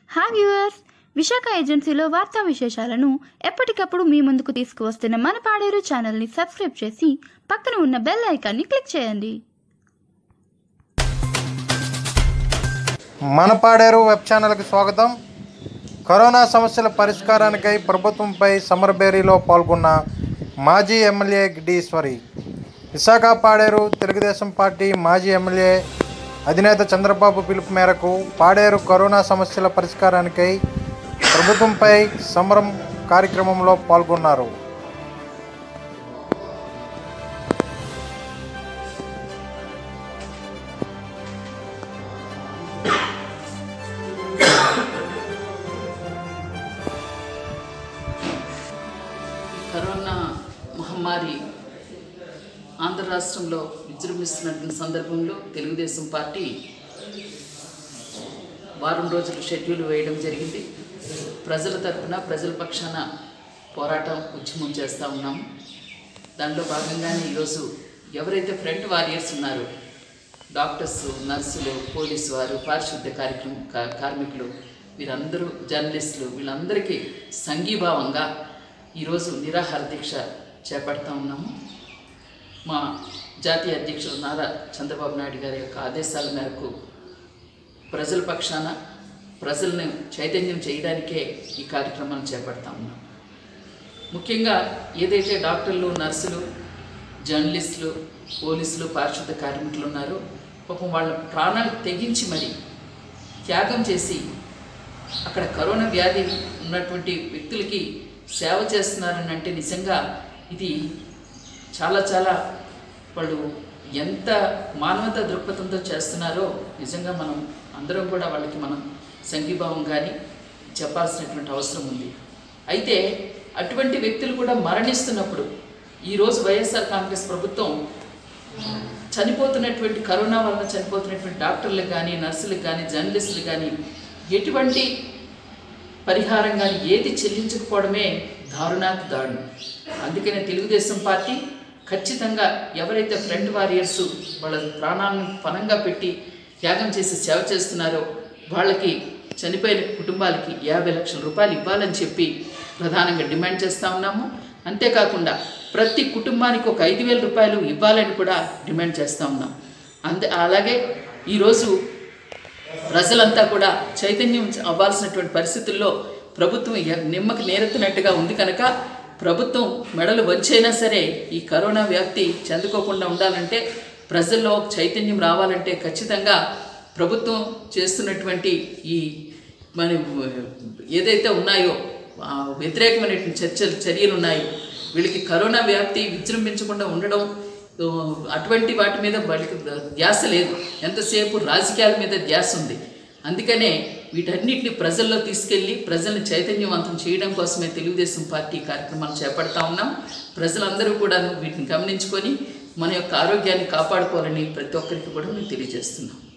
hi viewers Visakha ఏజెన్సీలో వార్తా విశేషాలను ఎప్పటికప్పుడు మీ ముందుకు తీసుకువస్తున్న మన పాడేరు ఛానల్ని సబ్స్క్రైబ్ చేసి పక్కన ఉన్న బెల్ ఐకాన్ని క్లిక్ చేయండి మన పాడేరు వెబ్ ఛానల్కి స్వాగతం కరోనా సమస్యల పరిష్కారానికై ప్రభుత్వంపై సమరబేరీలో పాల్గొన్న మాజీ ఎమ్మెల్యే గిడ్డీశ్వరి విశాఖ పాడేరు తెలుగుదేశం పార్టీ మాజీ ఎమ్మెల్యే అధినేత చంద్రబాబు పిలుపు మేరకు పాడేరు కరోనా సమస్యల పరిష్కారానికై ప్రభుత్వంపై సమరం కార్యక్రమంలో పాల్గొన్నారు కరోనా మహమ్మారి ఆంధ్ర రాష్ట్రంలో విజృంభిస్తున్నటువంటి సందర్భంలో తెలుగుదేశం పార్టీ వారం రోజులు షెడ్యూల్ వేయడం జరిగింది ప్రజల తరపున ప్రజల పక్షాన పోరాటం ఉద్యమం చేస్తూ ఉన్నాము దానిలో భాగంగానే ఈరోజు ఎవరైతే ఫ్రంట్ వారియర్స్ ఉన్నారో డాక్టర్స్ నర్సులు పోలీసు వారు పారిశుద్ధ కార్యక్రమ కా- కార్మికులు వీరందరూ జర్నలిస్టులు వీళ్ళందరికీ సంఘీభావంగా ఈరోజు నిరాహార దీక్ష చేపడతా ఉన్నాము మా జాతీయ అధ్యక్షుడు నారా చంద్రబాబు నాయుడు గారి యొక్క ఆదేశాల మేరకు ప్రజల పక్షాన ప్రజల్ని చైతన్యం చేయడానికే ఈ కార్యక్రమాన్ని చేపడతా ఉన్నాం ముఖ్యంగా ఏదైతే డాక్టర్లు నర్సులు జర్నలిస్టులు పోలీసులు పారిశుద్ధ కార్మికులు ఉన్నారో పాపం వాళ్ళ ప్రాణాలు తెగించి మరి త్యాగం చేసి అక్కడ కరోనా వ్యాధి ఉన్నటువంటి వ్యక్తులకి సేవ చేస్తున్నారని అంటే నిజంగా ఇది చాలా చాలా వాళ్ళు ఎంత మానవతా దృక్పథంతో చేస్తున్నారో నిజంగా మనం అందరం కూడా వాళ్ళకి మనం సంఘీభావం కానీ చెప్పాల్సినటువంటి అవసరం ఉంది అయితే అటువంటి వ్యక్తులు కూడా మరణిస్తున్నప్పుడు ఈరోజు వైఎస్ఆర్ కాంగ్రెస్ ప్రభుత్వం చనిపోతున్నటువంటి కరోనా వలన చనిపోతున్నటువంటి డాక్టర్లకు కానీ నర్సులకు కానీ జర్నలిస్టులకు కానీ ఎటువంటి పరిహారం కానీ ఏది చెల్లించకపోవడమే దారుణాతి దారుణం అందుకనే తెలుగుదేశం పార్టీ ఖచ్చితంగా ఎవరైతే ఫ్రంట్ వారియర్స్ వాళ్ళ ప్రాణాలను పనంగా పెట్టి త్యాగం చేసి సేవ చేస్తున్నారో వాళ్ళకి చనిపోయిన కుటుంబాలకి యాభై లక్షల రూపాయలు ఇవ్వాలని చెప్పి ప్రధానంగా డిమాండ్ చేస్తూ ఉన్నాము అంతేకాకుండా ప్రతి కుటుంబానికి ఒక ఐదు వేల రూపాయలు ఇవ్వాలని కూడా డిమాండ్ చేస్తూ ఉన్నాం అంతే అలాగే ఈరోజు ప్రజలంతా కూడా చైతన్యం అవ్వాల్సినటువంటి పరిస్థితుల్లో ప్రభుత్వం ఎ- నిమ్మకి నేరెత్తినట్టుగా ఉంది కనుక ప్రభుత్వం మెడలు వంచైనా సరే ఈ కరోనా వ్యాప్తి చెందుకోకుండా ఉండాలంటే ప్రజల్లో ఒక చైతన్యం రావాలంటే ఖచ్చితంగా ప్రభుత్వం చేస్తున్నటువంటి ఈ మన ఏదైతే ఉన్నాయో ఆ వ్యతిరేకమైనటువంటి చర్చలు చర్యలు ఉన్నాయో వీళ్ళకి కరోనా వ్యాప్తి విజృంభించకుండా ఉండడం ఓ, అటువంటి వాటి మీద వాళ్ళకి ధ్యాస లేదు ఎంతసేపు రాజకీయాల మీద ధ్యాస ఉంది అందుకనే వీటన్నిటిని ప్రజల్లో తీసుకెళ్ళి ప్రజల్ని చైతన్యవంతం చేయడం కోసమే తెలుగుదేశం పార్టీ కార్యక్రమాలు చేపడతా ఉన్నాం ప్రజలందరూ కూడా వీటిని గమనించుకొని మన యొక్క ఆరోగ్యాన్ని కాపాడుకోవాలని ప్రతి ఒక్కరికి కూడా మేము తెలియజేస్తున్నాం